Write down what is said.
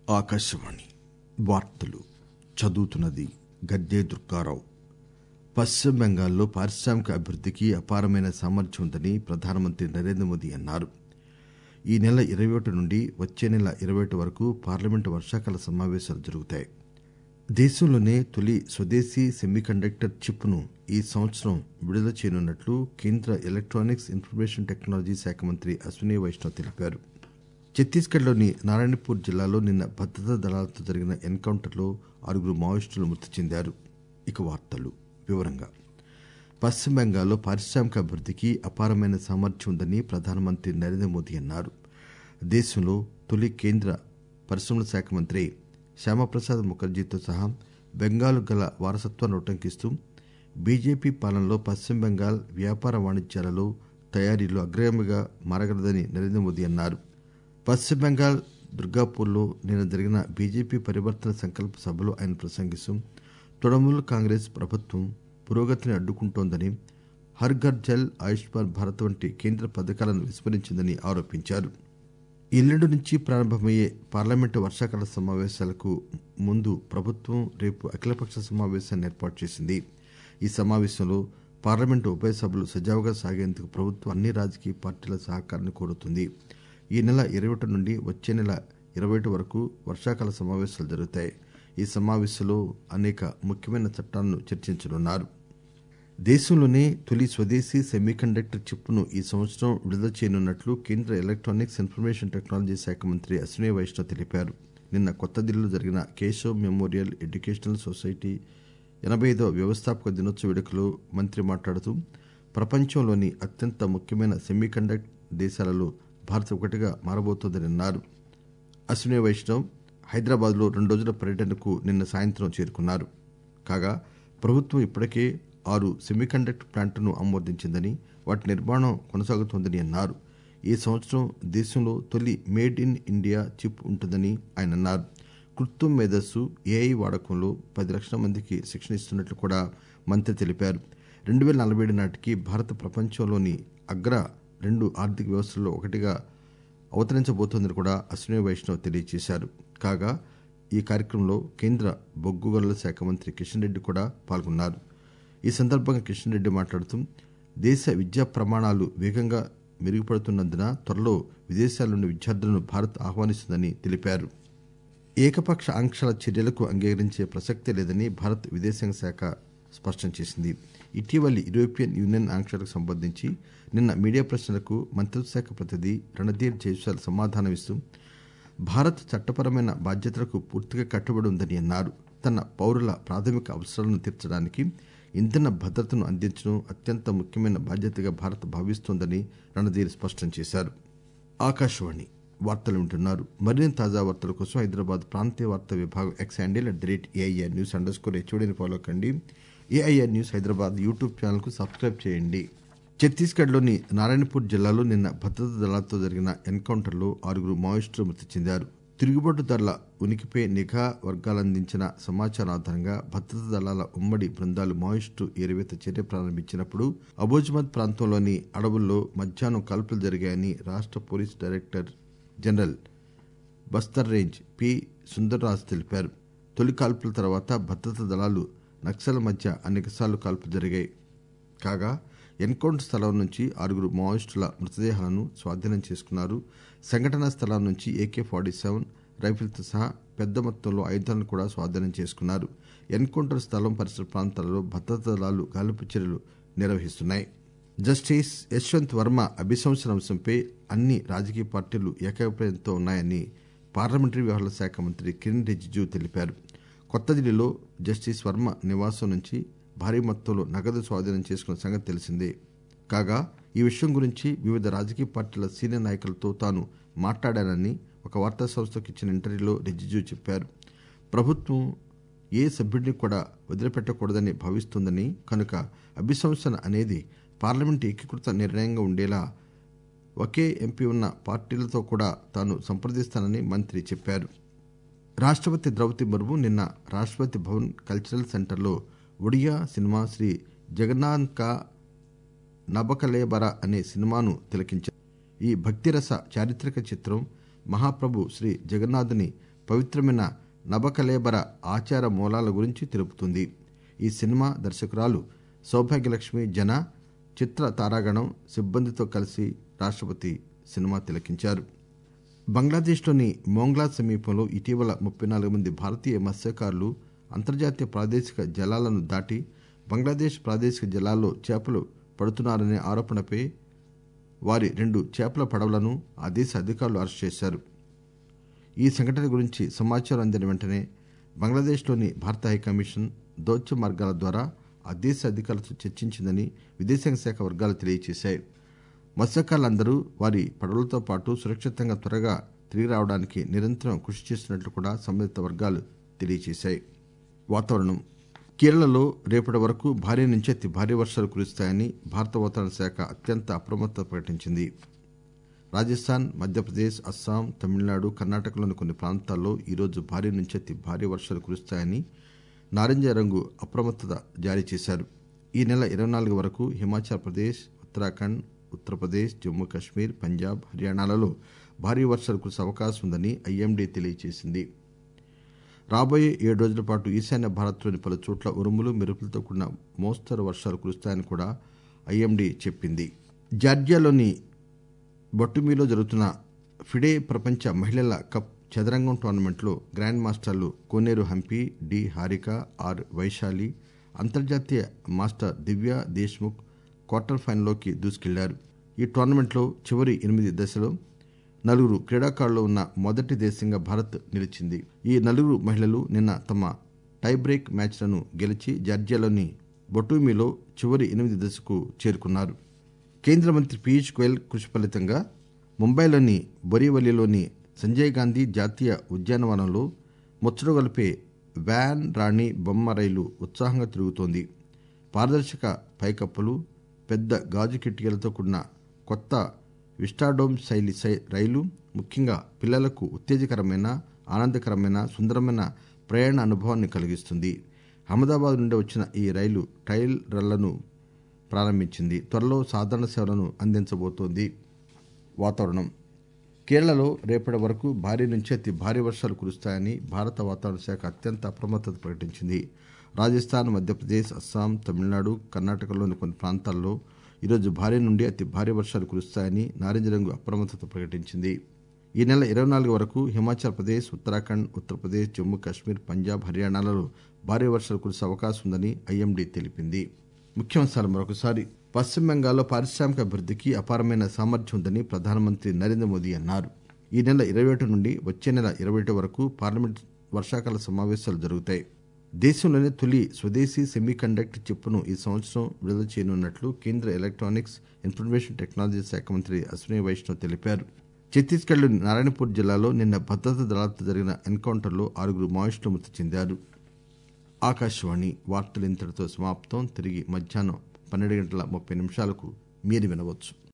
ఆకాశవాణి వార్తలు చదువుతున్నది గద్దే దుర్గారావు పశ్చిమ బెంగాల్లో పారిశ్రామిక అభివృద్దికి అపారమైన సామర్థ్యం ఉందని ప్రధానమంత్రి నరేంద్ర మోదీ అన్నారు ఈ నెల ఇరవై ఒకటి నుండి వచ్చే నెల ఇరవై ఒకటి వరకు పార్లమెంటు వర్షాకాల సమావేశాలు జరుగుతాయి దేశంలోనే తొలి స్వదేశీ సెమీకండక్టర్ చిప్ ను ఈ సంవత్సరం విడుదల చేయనున్నట్లు కేంద్ర ఎలక్టానిక్స్ ఇన్ఫర్మేషన్ టెక్నాలజీ శాఖ మంత్రి అశ్విని వైష్ణవ్ తెలిపారు ఛత్తీస్గఢ్ లోని నారాయణపూర్ జిల్లాలో నిన్న భద్రతా దళాలతో జరిగిన ఎన్ కౌంటర్ లో ఆరుగురు మావోయిస్టులు మృతి చెందారు ఇక వార్తలు వివరంగా పశ్చిమ బెంగాల్లో పారిశ్రామిక అభివృద్దికి అపారమైన సామర్థ్యం ఉందని ప్రధానమంత్రి నరేంద్ర మోదీ అన్నారు దేశంలో తొలి కేంద్ర పరిశ్రమల శాఖ మంత్రి శ్యామప్రసాద్ ముఖర్జీతో సహా బెంగాల్ గల వారసత్వాన్ని ఉటంకిస్తూ బీజేపీ పాలనలో పశ్చిమ బెంగాల్ వ్యాపార వాణిజ్యాలలో తయారీలో అగ్రగామిగా మారగలదని నరేంద్ర మోదీ అన్నారు పశ్చిమ బెంగాల్ దుర్గాపూర్లో నిన్న జరిగిన బీజేపీ పరివర్తన సంకల్ప సభలో ఆయన ప్రసంగిస్తూ తృణమూల్ కాంగ్రెస్ ప్రభుత్వం పురోగతిని అడ్డుకుంటోందని హర్ ఘర్ జల్ ఆయుష్మాన్ భారత్ వంటి కేంద్ర పథకాలను విస్మరించిందని ఆరోపించారు ఎల్లుండి నుంచి ప్రారంభమయ్యే పార్లమెంటు వర్షాకాల సమావేశాలకు ముందు ప్రభుత్వం రేపు అఖిలపక్ష సమావేశాన్ని ఏర్పాటు చేసింది ఈ సమావేశంలో పార్లమెంటు ఉభయ సభలు సజావుగా సాగేందుకు ప్రభుత్వం అన్ని రాజకీయ పార్టీల సహకారాన్ని కోరుతుంది ఈ నెల ఇరవై ఒకటి నుండి వచ్చే నెల ఇరవై ఒకటి వరకు వర్షాకాల సమావేశాలు జరుగుతాయి ఈ సమావేశంలో అనేక ముఖ్యమైన చట్టాలను చర్చించనున్నారు దేశంలోనే తొలి స్వదేశీ సెమీకండక్టర్ చిప్ ను ఈ సంవత్సరం విడుదల చేయనున్నట్లు కేంద్ర ఎలక్టానిక్స్ ఇన్ఫర్మేషన్ టెక్నాలజీ శాఖ మంత్రి అశ్విని వైష్ణవ్ తెలిపారు నిన్న కొత్త ఢిల్లీలో జరిగిన కేశవ్ మెమోరియల్ ఎడ్యుకేషనల్ సొసైటీ ఎనబై ఐదవ వ్యవస్థాపక దినోత్సవ వేడుకలో మంత్రి మాట్లాడుతూ ప్రపంచంలోని అత్యంత ముఖ్యమైన సెమీకండక్టర్ దేశాలలో భారత్ ఒకటిగా మారబోతోందని అన్నారు అశ్విని వైష్ణవ్ హైదరాబాద్ లో రెండు రోజుల పర్యటనకు నిన్న సాయంత్రం చేరుకున్నారు కాగా ప్రభుత్వం ఇప్పటికే ఆరు సెమీకండక్టర్ ప్లాంట్లను ఆమోదించిందని వాటి నిర్మాణం కొనసాగుతోందని అన్నారు ఈ సంవత్సరం దేశంలో తొలి మేడ్ ఇన్ ఇండియా చిప్ ఉంటుందని ఆయన అన్నారు కృత్రిమ మేధస్సు ఏఐ వాడకంలో పది లక్షల మందికి శిక్షణ ఇస్తున్నట్లు కూడా మంత్రి తెలిపారు రెండు పేల నలభై ఏడు నాటికి భారత్ ప్రపంచంలోని అగ్ర రెండు ఆర్థిక వ్యవస్థల్లో ఒకటిగా అవతరించబోతోందని కూడా అశ్విని వైష్ణవ్ తెలియజేశారు కాగా ఈ కార్యక్రమంలో కేంద్ర బొగ్గు గనుల శాఖ మంత్రి కిషన్ రెడ్డి కూడా పాల్గొన్నారు ఈ సందర్భంగా కిషన్ రెడ్డి మాట్లాడుతూ దేశ విద్యా ప్రమాణాలు వేగంగా మెరుగుపడుతున్నందున త్వరలో విదేశాల నుండి విద్యార్థులను భారత్ ఆహ్వానిస్తుందని తెలిపారు ఏకపక్ష ఆంక్షల చర్యలకు అంగీకరించే ప్రసక్తే లేదని భారత్ విదేశాంగ శాఖ స్పష్టం చేసింది ఇటీవలి యూరోపియన్ యూనియన్ ఆంక్షలకు సంబంధించి నిన్న మీడియా ప్రశ్నలకు మంత్రిత్వ శాఖ ప్రతినిధి రణధీర్ జైస్వాల్ సమాధానమిస్తూ భారత్ చట్టపరమైన బాధ్యతలకు పూర్తిగా కట్టుబడి ఉందని అన్నారు తన పౌరుల ప్రాథమిక అవసరాలను తీర్చడానికి ఇంధన భద్రతను అందించడం అత్యంత ముఖ్యమైన బాధ్యతగా భారత్ భావిస్తోందని రణధీర్ స్పష్టం చేశారు ఆకాశవాణి వార్తలు వింటున్నారు మరిన్ని తాజా వార్తల కోసం హైదరాబాద్ ప్రాంతీయ వార్తా విభాగం X handle at the rate AIR news under score హెచ్ఓడిని ఫాలో కండి AIR news Hyderabad YouTube channel కు సబ్స్క్రైబ్ చేయండి ఛత్తీస్గఢ్ లోని నారాయణపూర్ జిల్లాలో నిన్న భద్రతా దళాలతో జరిగిన ఎన్ కౌంటర్ లో ఆరుగురు మావోయిస్టులు మృతి చెందారు తిరుగుబాటుదారుల ఉనికిపై నిఘా వర్గాలందించిన సమాచారం ఆధారంగా భద్రతా దళాల ఉమ్మడి బృందాలు మావోయిస్టు ఏరివేత చర్య ప్రారంభించినప్పుడు అబోజ్మద్ ప్రాంతంలోని అడవుల్లో మధ్యాహ్నం కాల్పులు జరిగాయని రాష్ట police director general Bastar range P Sundarraj తెలిపారు తొలి కాల్పుల తర్వాత భద్రతా దళాలు నక్సల్ మధ్య అనేకసార్లు కాల్పులు జరిగాయి కాగా ఎన్కౌంటర్ స్థలం నుంచి ఆరుగురు మావోయిస్టుల మృతదేహాలను స్వాధీనం చేసుకున్నారు సంఘటనా స్థలం నుంచి ఏకే ఫార్టీ సెవెన్ రైఫిల్తో సహా పెద్ద మొత్తంలో ఆయుధాలను కూడా స్వాధీనం చేసుకున్నారు ఎన్కౌంటర్ స్థలం పరిసర ప్రాంతాలలో భద్రతా దళాలు గాలింపు చర్యలు నిర్వహిస్తున్నాయి జస్టిస్ యశ్వంత్ వర్మ అభిశంసన అంశంపై అన్ని రాజకీయ పార్టీలు ఏకాభిప్రాయంతో ఉన్నాయని పార్లమెంటరీ వ్యవహారాల శాఖ మంత్రి కిరణ్ రిజిజు తెలిపారు కొత్త ఢిల్లీలో జస్టిస్ వర్మ నివాసం నుంచి భారీ మొత్తంలో నగదు స్వాధీనం చేసుకున్న సంగతి తెలిసిందే కాగా ఈ విషయం గురించి వివిధ రాజకీయ పార్టీల సీనియర్ నాయకులతో తాను మాట్లాడానని ఒక వార్తా సంస్థకు ఇచ్చిన ఇంటర్వ్యూలో రిజిజు చెప్పారు ప్రభుత్వం ఏ సభ్యుడిని కూడా వదిలిపెట్టకూడదని భావిస్తోందని కనుక అభిశంసన అనేది పార్లమెంటు ఏకీకృత నిర్ణయంగా ఉండేలా ఒకే ఎంపీ ఉన్న పార్టీలతో కూడా తాను సంప్రదిస్తానని మంత్రి చెప్పారు రాష్టపతి ద్రౌపది ముర్ము నిన్న రాష్టపతి భవన్ కల్చరల్ సెంటర్లో ఒడియా సినిమా శ్రీ జగన్నాథ్ కా నబకలేబర అనే సినిమాను తిలకించారు ఈ భక్తిరస చారిత్రక చిత్రం మహాప్రభు శ్రీ జగన్నాథుని పవిత్రమైన నబకలేబర ఆచార మూలాల గురించి తెలుపుతుంది ఈ సినిమా దర్శకురాలు సౌభాగ్యలక్ష్మి జన చిత్ర తారాగణం సిబ్బందితో కలిసి రాష్టపతి సినిమా తిలకించారు బంగ్లాదేశ్లోని మోంగ్లా సమీపంలో ఇటీవల ముప్పై నాలుగు మంది భారతీయ మత్స్యకారులు అంతర్జాతీయ ప్రాదేశిక జలాలను దాటి బంగ్లాదేశ్ ప్రాదేశిక జలాల్లో చేపలు పడుతున్నారనే ఆరోపణపై వారి రెండు చేపల పడవలను ఆ దేశ అధికారులు అరెస్టు చేశారు ఈ సంఘటన గురించి సమాచారం అందిన వెంటనే బంగ్లాదేశ్లోని భారత హైకమిషన్ దౌత్య మార్గాల ద్వారా ఆ దేశ అధికారులతో చర్చించిందని విదేశాంగ శాఖ వర్గాలు తెలియజేశాయి మత్స్యకారులందరూ వారి పడవలతో పాటు సురక్షితంగా త్వరగా తిరిగి రావడానికి నిరంతరం కృషి చేస్తున్నట్లు కూడా సంబంధిత వర్గాలు తెలియజేశాయి వాతావరణం కేరళలో రేపటి వరకు భారీ నుంచి అతి భారీ వర్షాలు కురుస్తాయని భారత వాతావరణ శాఖ అత్యంత అప్రమత్తత ప్రకటించింది రాజస్థాన్ మధ్యప్రదేశ్ అస్సాం తమిళనాడు కర్ణాటకలోని కొన్ని ప్రాంతాల్లో ఈరోజు భారీ నుంచి అతి భారీ వర్షాలు కురుస్తాయని నారింజ రంగు అప్రమత్తత జారీ చేశారు ఈ నెల ఇరవై నాలుగు వరకు హిమాచల్ ప్రదేశ్ ఉత్తరాఖండ్ ఉత్తరప్రదేశ్ జమ్మూ కశ్మీర్ పంజాబ్ హర్యానాలలో భారీ వర్షాలు కురిసే అవకాశం ఉందని ఐఎండీ తెలియజేసింది రాబోయే ఏడు రోజుల పాటు ఈశాన్య భారత్లోని పలు చోట్ల ఉరుములు మెరుపులతో కూడిన మోస్తరు వర్షాలు కురుస్తాయని కూడా ఐఎండీ చెప్పింది జార్జియాలోని బొట్టుమీలో జరుగుతున్న ఫిడే ప్రపంచ మహిళల కప్ చదరంగం టోర్నమెంట్లో గ్రాండ్ మాస్టర్లు కోనేరు హంపి డి హారిక ఆర్ వైశాలి అంతర్జాతీయ మాస్టర్ దివ్య దేశ్ముఖ్ క్వార్టర్ ఫైనల్లోకి దూసుకెళ్లారు ఈ టోర్నమెంట్లో చివరి ఎనిమిది దశలో నలుగురు క్రీడాకారులు ఉన్న మొదటి దేశంగా భారత్ నిలిచింది ఈ నలుగురు మహిళలు నిన్న తమ టై బ్రేక్ మ్యాచ్లను గెలిచి జార్జియాలోని బొటూమిలో చివరి ఎనిమిది దశకు చేరుకున్నారు కేంద్ర మంత్రి పీయూష్ గోయల్ కృషి ఫలితంగా ముంబైలోని బొరీవలిలోని సంజయ్ గాంధీ జాతీయ ఉద్యానవనంలో ముచ్చటగొలిపే వ్యాన్ రాణి బొమ్మ రైలు ఉత్సాహంగా తిరుగుతోంది పారదర్శక పైకప్పులు పెద్ద గాజు కిటికీలతో కూడిన కొత్త విస్టాడోమ్ శైలి రైలు ముఖ్యంగా పిల్లలకు ఉత్తేజకరమైన ఆనందకరమైన సుందరమైన ప్రయాణ అనుభవాన్ని కలిగిస్తుంది అహ్మదాబాద్ నుండి వచ్చిన ఈ రైలు ట్రయల్ రన్లను ప్రారంభించింది త్వరలో సాధారణ సేవలను అందించబోతోంది వాతావరణం కేరళలో రేపటి వరకు భారీ నుంచి అతి భారీ వర్షాలు కురుస్తాయని భారత వాతావరణ శాఖ అత్యంత అప్రమత్తత ప్రకటించింది రాజస్థాన్ మధ్యప్రదేశ్ అస్సాం తమిళనాడు కర్ణాటకలోని కొన్ని ప్రాంతాల్లో ఈరోజు భారీ నుండి అతి భారీ వర్షాలు కురుస్తాయని నారింజ రంగు అప్రమత్తత ప్రకటించింది ఈ నెల ఇరవై నాలుగు వరకు హిమాచల్ ప్రదేశ్ ఉత్తరాఖండ్ ఉత్తరప్రదేశ్ జమ్మూ కాశ్మీర్ పంజాబ్ హర్యానాలలో భారీ వర్షాలు కురిసే అవకాశం ఉందని ఐఎండీ తెలిపింది ముఖ్యాంశాలు మరొకసారి పశ్చిమ బెంగాల్లో పారిశ్రామిక అభివృద్ధికి అపారమైన సామర్థ్యం ఉందని ప్రధానమంత్రి నరేంద్ర మోదీ అన్నారు ఈ నెల ఇరవై ఒకటి నుండి వచ్చే నెల ఇరవై ఒకటి వరకు పార్లమెంట్ వర్షాకాల సమావేశాలు జరుగుతాయి దేశంలోనే తొలి స్వదేశీ సెమీకండక్టర్ చిప్ను ఈ సంవత్సరం విడుదల చేయనున్నట్లు కేంద్ర ఎలక్ట్రానిక్స్ ఇన్ఫర్మేషన్ టెక్నాలజీ శాఖ మంత్రి అశ్విని వైష్ణవ్ తెలిపారు ఛత్తీస్గఢ్లోని నారాయణపూర్ జిల్లాలో నిన్న భద్రతా దళాలతో జరిగిన ఎన్కౌంటర్లో ఆరుగురు మావోయిస్టులు మృతి చెందారు ఆకాశవాణి వార్తలు ఇంతటితో సమాప్తం తిరిగి మధ్యాహ్నం పన్నెండు గంటల ముప్పై నిమిషాలకు మీరు వినవచ్చు